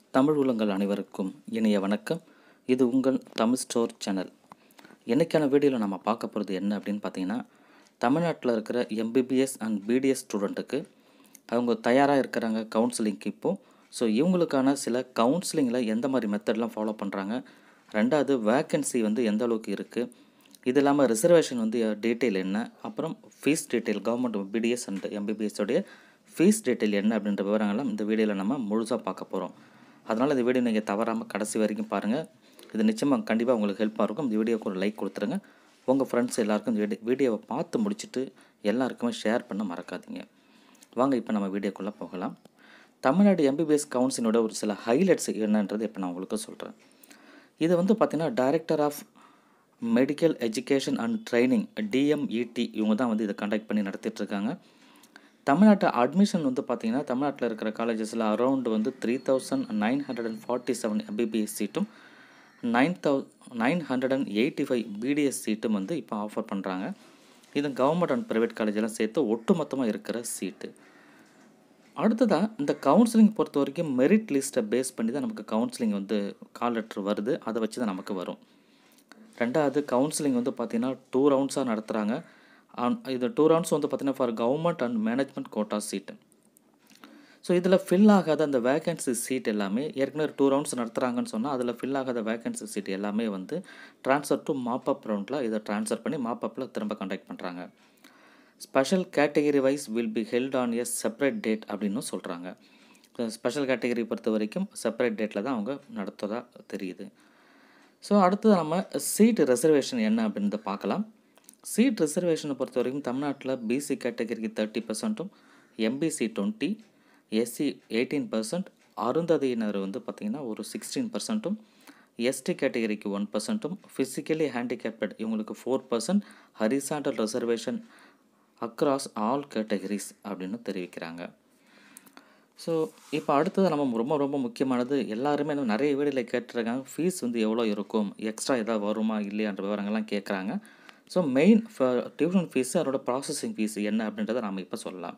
தமிழ் உள்ளங்கள் அனைவருக்கும் இனிய வணக்கம் இது உங்கள் தமிழ் ஸ்டோர் சேனல் இன்றைக்கான வீடியோவில் நம்ம பார்க்க போகிறது என்ன அப்படின்னு பார்த்தீங்கன்னா தமிழ்நாட்டில் இருக்கிற எம்பிபிஎஸ் அண்ட் பிடிஎஸ் ஸ்டூடெண்ட்டுக்கு அவங்க தயாராக இருக்கிறாங்க கவுன்சிலிங்க்கு இப்போது ஸோ இவங்களுக்கான சில கவுன்சிலிங்கில் எந்த மாதிரி மெத்தட்லாம் ஃபாலோ பண்ணுறாங்க ரெண்டாவது வேக்கன்சி வந்து எந்த அளவுக்கு இருக்குது இது இல்லாமல் ரிசர்வேஷன் வந்து டீட்டெயில் என்ன அப்புறம் fees detail government BDS and எம்பிபிஎஸ்ஸோடைய ஃபீஸ் டீட்டெயில் என்ன அப்படின்ற விவரங்கள்லாம் இந்த வீடியோவில் நம்ம முழுசாக பார்க்க போகிறோம் அதனால் இந்த வீடியோ நீங்கள் தவறாமல் கடைசி வரைக்கும் பாருங்கள் இது நிச்சயமாக கண்டிப்பாக உங்களுக்கு ஹெல்ப்பாக இருக்கும் இந்த வீடியோக்கு ஒரு லைக் கொடுத்துருங்க உங்கள் ஃப்ரெண்ட்ஸ் எல்லாருக்கும் இந்த வீடியோ வீடியோவை பார்த்து முடிச்சுட்டு எல்லாருக்குமே ஷேர் பண்ண மறக்காதீங்க வாங்க இப்போ நம்ம வீடியோக்குள்ளே போகலாம் தமிழ்நாடு எம்பிபிஎஸ் கவுன்சிலோட ஒரு சில ஹைலைட்ஸ் என்னன்றது இப்போ நான் உங்களுக்கு சொல்கிறேன் இது வந்து பார்த்திங்கன்னா director of medical education and training DMET இவங்க தான் வந்து இதை கண்டக்ட் பண்ணி நடத்திட்டு இருக்காங்க தமிழ்நாட்டு அட்மிஷன் வந்து பார்த்திங்கன்னா தமிழ்நாட்டில் இருக்கிற காலேஜஸில் அரௌண்ட் வந்து three thousand nine hundred and forty seven MBBS சீட்டும் nine thou nine hundred and eighty five BDS சீட்டும் வந்து இப்போ ஆஃபர் பண்ணுறாங்க இது கவர்மெண்ட் அண்ட் ப்ரைவேட் காலேஜெல்லாம் சேர்த்து ஒட்டுமொத்தமாக இருக்கிற சீட்டு அடுத்ததாக இந்த கவுன்சிலிங் பொறுத்த வரைக்கும் மெரிட் லிஸ்ட்டை பேஸ் பண்ணி தான் நமக்கு கவுன்சிலிங் வந்து கால் லெட்ரு வருது அதை வச்சு தான் நமக்கு வரும் ரெண்டாவது கவுன்சிலிங் வந்து பார்த்திங்கன்னா டூ ரவுண்ட்ஸாக நடத்துகிறாங்க இது டூ ரவுண்ட்ஸ் வந்து பார்த்திங்கன்னா for government and management quota seat so இதில் ஃபில் ஆகாத அந்த வேகன்சி சீட் எல்லாமே ஏற்கனவே டூ ரவுண்ட்ஸ் நடத்துகிறாங்கன்னு சொன்னால் அதில் ஃபில் ஆகாத வேகன்சி சீட் எல்லாமே வந்து ட்ரான்ஸ்ஃபர் டு மாப்பப் ரவுண்டில் இதை ட்ரான்ஸ்ஃபர் பண்ணி மாப்பப்பில் திரும்ப கண்டக்ட் பண்ணுறாங்க special category wise will be held on a separate date அப்படின்னு சொல்கிறாங்க ஸ்பெஷல் கேட்டகரி பொறுத்த வரைக்கும் செப்பரேட் டேட்டில் தான் அவங்க நடத்துவதாக தெரியுது ஸோ அடுத்தது நம்ம சீட் ரிசர்வேஷன் என்ன அப்படின்றத பார்க்கலாம் சீட் ரிசர்வேஷனை பொறுத்த வரைக்கும் தமிழ்நாட்டில் பிசி கேட்டகரிக்கு தேர்ட்டி பர்சன்ட்டும் MBC twenty SC eighteen percent அருந்ததியினர் வந்து பார்த்திங்கன்னா ஒரு சிக்ஸ்டீன் பர்சன்ட்டும் எஸ்டி கேட்டகரிக்கு ஒன் பர்சன்ட்டும் ஃபிசிக்கலி ஹேண்டிகேப்டட் இவங்களுக்கு four percent horizontal reservation across all categories அப்படின்னு தெரிவிக்கிறாங்க ஸோ இப்போ அடுத்தது நம்ம ரொம்ப ரொம்ப முக்கியமானது எல்லாருமே இன்னும் நிறைய வீடியோவில் கேட்டிருக்காங்க ஃபீஸ் வந்து எவ்வளோ இருக்கும் எக்ஸ்ட்ரா எதாவது வருமா இல்லையான்ற விவரங்கள்லாம் கேட்குறாங்க ஸோ மெயின் டியூஷன் ஃபீஸு அதோட ப்ராசஸிங் ஃபீஸ் என்ன அப்படின்றத நம்ம இப்போ சொல்லலாம்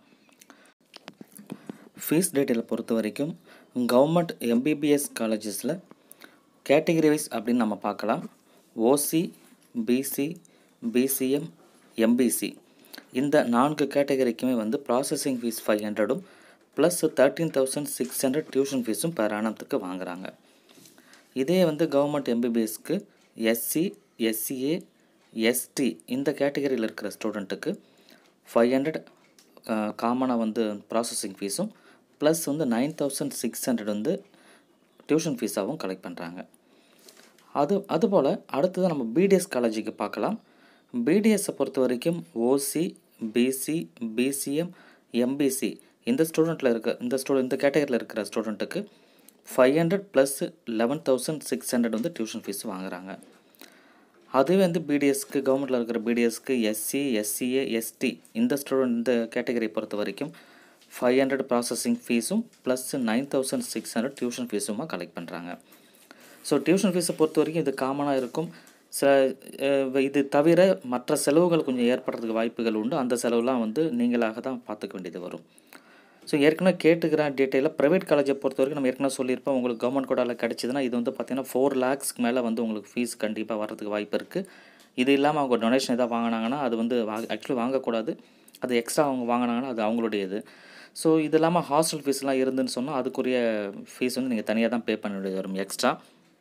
ஃபீஸ் டீட்டெயில் பொறுத்த வரைக்கும் கவர்மெண்ட் எம்பிபிஎஸ் காலேஜஸில் கேட்டகரி வைஸ் அப்படின்னு நம்ம பார்க்கலாம் ஓசி பிசி பிசிஎம் எம்பிசி இந்த நான்கு கேட்டகரிக்குமே வந்து ப்ராசஸிங் ஃபீஸ் ஃபைவ் ஹண்ட்ரடும் plus thirteen thousand six hundred tuition ஃபீஸும் பெர் ஆனத்துக்கு வாங்குகிறாங்க இதே வந்து கவர்மெண்ட் எம்பிபிஎஸ்க்கு எஸ்சி எஸ்சிஏ எஸ்டி இந்த கேட்டகரியில் இருக்கிற ஸ்டூடெண்ட்டுக்கு ஃபைவ் ஹண்ட்ரட் காமனாக வந்து ப்ராசஸிங் ஃபீஸும் ப்ளஸ் வந்து நைன் தௌசண்ட் சிக்ஸ் ஹண்ட்ரட் வந்து டியூஷன் ஃபீஸாகவும் கலெக்ட் பண்ணுறாங்க அது அதுபோல் அடுத்தது நம்ம பிடிஎஸ் காலேஜுக்கு பார்க்கலாம் பிடிஎஸை பொறுத்த வரைக்கும் ஓசி பிசி பிசிஎம் எம்பிசி இந்த ஸ்டூடெண்ட்டில் இருக்க இந்த ஸ்டூடெண்ட் இந்த கேட்டகரியில் இருக்கிற ஸ்டூடெண்ட்டுக்கு five hundred plus eleven thousand six hundred வந்து டியூஷன் ஃபீஸ் வாங்குகிறாங்க அதுவே வந்து பிடிஎஸ்க்கு கவர்மெண்ட்டில் இருக்கிற பிடிஎஸ்க்கு எஸ்சி எஸ்சிஏ எஸ்டி இந்த ஸ்டூடெண்ட் இந்த கேட்டகரி பொறுத்த வரைக்கும் ஃபைவ் ஹண்ட்ரட் ப்ராசஸிங் ஃபீஸும் plus nine thousand six hundred tuition ஃபீஸுமாக கலெக்ட் பண்ணுறாங்க ஸோ டியூஷன் ஃபீஸை பொறுத்த வரைக்கும் இது காமனாக இருக்கும் சில இது தவிர மற்ற செலவுகள் கொஞ்சம் ஏற்படுறதுக்கு வாய்ப்புகள் உண்டு அந்த செலவுலாம் வந்து நீங்களாக தான் பார்த்துக்க வேண்டியது வரும் ஸோ ஏற்கனவே கேட்டுக்கிற டீட்டெயிலாக ப்ரைவேட் காலேஜை பொறுத்த வரைக்கும் நம்ம ஏற்கனவே சொல்லியிருப்போம் உங்களுக்கு கவர்மெண்ட் கோடாவில் கிடச்சிதுன்னா இது வந்து பார்த்திங்கன்னா ஃபோர் லேக்ஸ்க்கு மேலே வந்து உங்களுக்கு ஃபீஸ் கண்டிப்பாக வரதுக்கு வாய்ப்பு இருக்குது இது இல்லாமல் அவங்க டொனேஷன் எதாவது வாங்கினாங்கன்னா அது வந்து வா ஆக்சுவலி வாங்கக்கூடாது அது எக்ஸ்ட்ரா அவங்க வாங்கினாங்கன்னா அது அவங்களுடைய இது ஸோ இது இல்லாமல் ஹாஸ்டல் ஃபீஸ்லாம் இருந்துன்னு சொன்னால் அதுக்குரிய ஃபீஸ் வந்து நீங்கள் தனியாக தான் பே பண்ண வேண்டியது வரும் எக்ஸ்ட்ரா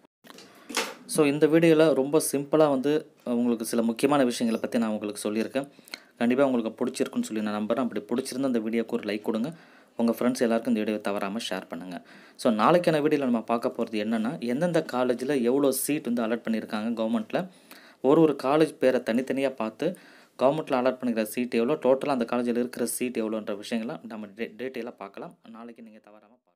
ஸோ இந்த வீடியோவில் ரொம்ப சிம்பிளாக வந்து உங்களுக்கு சில முக்கியமான விஷயங்களை பற்றி நான் உங்களுக்கு சொல்லியிருக்கேன் கண்டிப்பாக உங்களுக்கு பிடிச்சிருக்குன்னு சொல்லி நான் நம்புகிறேன் அப்படி பிடிச்சிருந்த அந்த வீடியோக்கு ஒரு லைக் கொடுங்க உங்கள் ஃப்ரெண்ட்ஸ் எல்லாருக்கும் இந்த வீடியோவை தவறாமல் ஷேர் பண்ணுங்கள் ஸோ நாளைக்கான வீடியோவில் நம்ம பார்க்க போகிறது என்னென்னா எந்தெந்த காலேஜில் எவ்வளோ சீட் வந்து அலாட் பண்ணியிருக்காங்க கவர்மெண்ட்டில் ஒரு ஒரு காலேஜ் பேரை தனித்தனியாக பார்த்து கவர்மெண்ட்டில் அலாட் பண்ணிக்கிற சீட் எவ்வளோ டோட்டலாக அந்த காலேஜில் இருக்கிற சீட் எவ்வளோன்ற விஷயங்கள்லாம் நம்ம டே டீட்டெயிலாக பார்க்கலாம் நாளைக்கு நீங்கள் தவறாமல்